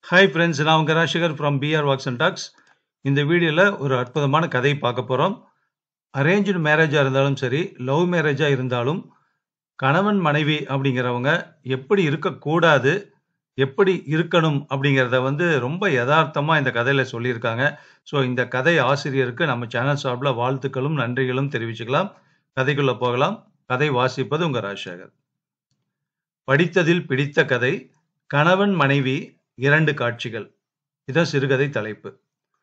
hi friends நான் உங்கள் Rajasekar from PR walks and talks இந்த வீடியோவில் ஒரு அற்புதமான கதை பார்க்க போகிறோம் அரேஞ்சு மேரேஜாக இருந்தாலும் சரி லவ் மேரேஜாக இருந்தாலும் கணவன் மனைவி அப்படிங்கிறவங்க எப்படி இருக்கக்கூடாது எப்படி இருக்கணும் அப்படிங்கிறத வந்து ரொம்ப யதார்த்தமாக இந்த கதையில் சொல்லியிருக்காங்க ஸோ இந்த கதை ஆசிரியருக்கு நம்ம சேனல் சார்பில் வாழ்த்துக்களும் நன்றிகளும் தெரிவிச்சுக்கலாம் கதைக்குள்ளே போகலாம் கதை வாசிப்பது உங்கள் ராஜசேகர் படித்ததில் பிடித்த கதை கணவன் மனைவி இரண்டு காட்சிகள் இதான் சிறுகதை தலைப்பு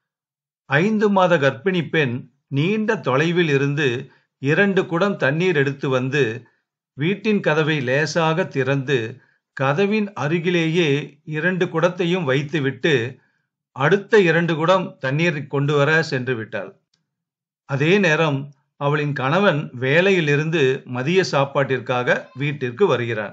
ஐந்து மாத கர்ப்பிணி பெண் நீண்ட தொலைவில் இருந்து இரண்டு குடம் தண்ணீர் எடுத்து வந்து வீட்டின் கதவை லேசாக திறந்து கதவின் அருகிலேயே இரண்டு குடத்தையும் வைத்துவிட்டு அடுத்த இரண்டு குடம் தண்ணீர் கொண்டு வர சென்று விட்டாள் அதே நேரம் அவளின் கணவன் வேலையிலிருந்து மதிய சாப்பாட்டிற்காக வீட்டிற்கு வருகிறான்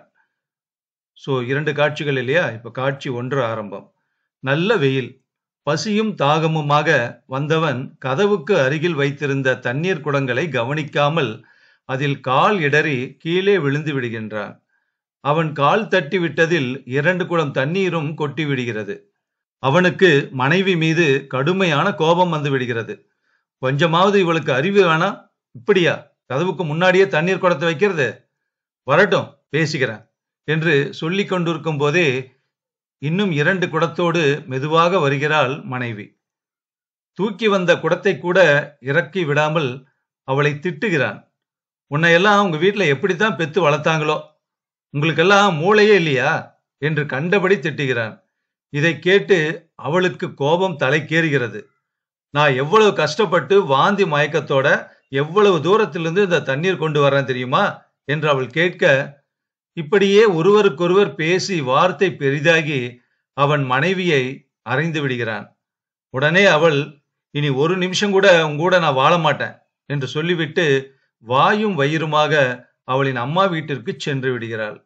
ஸோ இரண்டு காட்சிகள் இல்லையா இப்ப காட்சி ஒன்று ஆரம்பம் நல்ல வெயில் பசியும் தாகமுமாக வந்தவன் கதவுக்கு அருகில் வைத்திருந்த தண்ணீர் குடங்களை கவனிக்காமல் அதில் கால் இடறி கீழே விழுந்து விடுகின்றான் அவன் கால் தட்டி விட்டதில் இரண்டு குடம் தண்ணீரும் கொட்டி விடுகிறது அவனுக்கு மனைவி மீது கடுமையான கோபம் வந்து விடுகிறது கொஞ்சமாவது இவளுக்கு அறிவு வேணாம் இப்படியா கதவுக்கு முன்னாடியே தண்ணீர் குடத்தை வைக்கிறது வரட்டும் பேசிக்கிறேன் என்று சொல்லிக் கொண்டிருக்கும் போதே இன்னும் இரண்டு குடத்தோடு மெதுவாக வருகிறாள் மனைவி தூக்கி வந்த குடத்தை கூட இறக்கி விடாமல் அவளை திட்டுகிறான் உன்னை எல்லாம் உங்க வீட்டுல எப்படித்தான் பெத்து வளர்த்தாங்களோ உங்களுக்கெல்லாம் மூளையே இல்லையா என்று கண்டபடி திட்டுகிறான் இதை கேட்டு அவளுக்கு கோபம் தலைக்கேறுகிறது நான் எவ்வளவு கஷ்டப்பட்டு வாந்தி மயக்கத்தோட எவ்வளவு தூரத்திலிருந்து இந்த தண்ணீர் கொண்டு வரேன் தெரியுமா என்று அவள் கேட்க இப்படியே ஒருவருக்கொருவர் பேசி வார்த்தை பெரிதாகி அவன் மனைவியை அறைந்து விடுகிறான் உடனே அவள் இனி ஒரு நிமிஷம் கூட உங்க கூட நான் வாழ மாட்டேன் என்று சொல்லிவிட்டு வாயும் வயிறுமாக அவளின் அம்மா வீட்டிற்கு சென்று விடுகிறாள்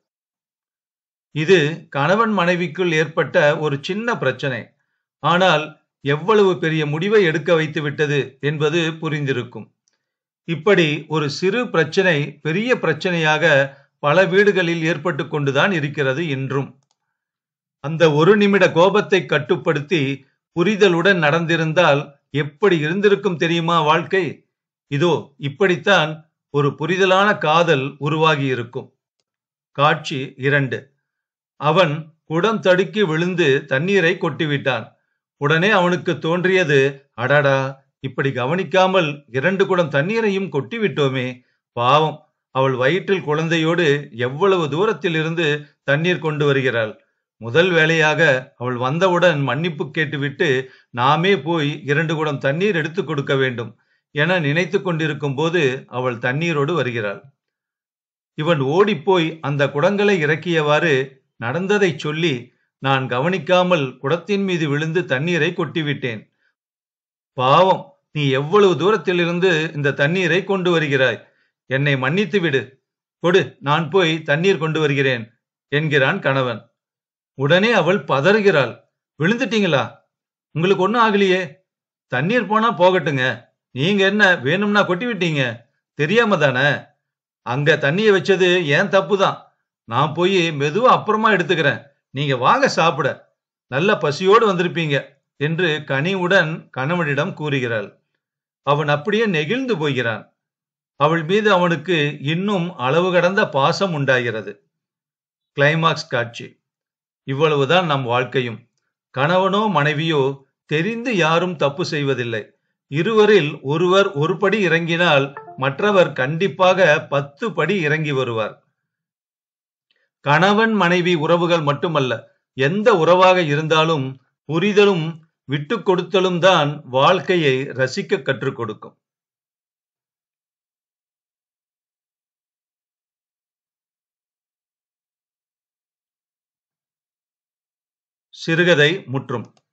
இது கணவன் மனைவிக்குள் ஏற்பட்ட ஒரு சின்ன பிரச்சனை ஆனால் எவ்வளவு பெரிய முடிவை எடுக்க வைத்து விட்டது என்பது புரிந்திருக்கும் இப்படி ஒரு சிறு பிரச்சனை பெரிய பிரச்சனையாக பல வீடுகளில் ஏற்பட்டு கொண்டுதான் இருக்கிறது இன்றும் அந்த ஒரு நிமிட கோபத்தை கட்டுப்படுத்தி புரிதலுடன் நடந்திருந்தால் எப்படி இருந்திருக்கும் தெரியுமா வாழ்க்கை இதோ இப்படித்தான் ஒரு புரிதலான காதல் உருவாகி இருக்கும் காட்சி இரண்டு அவன் குடம் தடுக்கி விழுந்து தண்ணீரை கொட்டிவிட்டான் உடனே அவனுக்கு தோன்றியது அடடா இப்படி கவனிக்காமல் இரண்டு குடம் தண்ணீரையும் கொட்டிவிட்டோமே பாவம் அவள் வயிற்றில் குழந்தையோடு எவ்வளவு தூரத்தில் இருந்து தண்ணீர் கொண்டு வருகிறாள் முதல் வேளையாக அவள் வந்தவுடன் மன்னிப்பு கேட்டுவிட்டு நாமே போய் இரண்டு குடம் தண்ணீர் எடுத்து கொடுக்க வேண்டும் என நினைத்து கொண்டிருக்கும் போது அவள் தண்ணீரோடு வருகிறாள் இவன் ஓடிப்போய் அந்த குடங்களை இறக்கியவாறு நடந்ததை சொல்லி நான் கவனிக்காமல் குடத்தின் மீது விழுந்து தண்ணீரை கொட்டிவிட்டேன் பாவம் நீ எவ்வளவு தூரத்தில் இருந்து இந்த தண்ணீரை கொண்டு வருகிறாய் என்னை மன்னித்து விடு கொடு நான் போய் தண்ணீர் கொண்டு வருகிறேன் என்கிறான் கணவன் உடனே அவள் பதறுகிறாள் விழுந்துட்டீங்களா உங்களுக்கு ஒன்னும் ஆகலையே தண்ணீர் போனா போகட்டுங்க நீங்க என்ன வேணும்னா கொட்டி விட்டீங்க தெரியாம தானே அங்க தண்ணிய வச்சது ஏன் தப்பு தான் நான் போய் மெதுவா அப்புறமா எடுத்துக்கிறேன் நீங்க வாங்க சாப்பிட நல்ல பசியோடு வந்திருப்பீங்க என்று கனிவுடன் கணவனிடம் கூறுகிறாள் அவன் அப்படியே நெகிழ்ந்து போகிறான் அவள் மீது அவனுக்கு இன்னும் அளவு கடந்த பாசம் உண்டாகிறது கிளைமாக்ஸ் காட்சி இவ்வளவுதான் நம் வாழ்க்கையும் கணவனோ மனைவியோ தெரிந்து யாரும் தப்பு செய்வதில்லை இருவரில் ஒருவர் ஒரு படி இறங்கினால் மற்றவர் கண்டிப்பாக பத்து படி இறங்கி வருவார் கணவன் மனைவி உறவுகள் மட்டுமல்ல எந்த உறவாக இருந்தாலும் புரிதலும் விட்டு கொடுத்தலும் தான் வாழ்க்கையை ரசிக்க கற்றுக் கொடுக்கும் சிறுகதை முற்றும்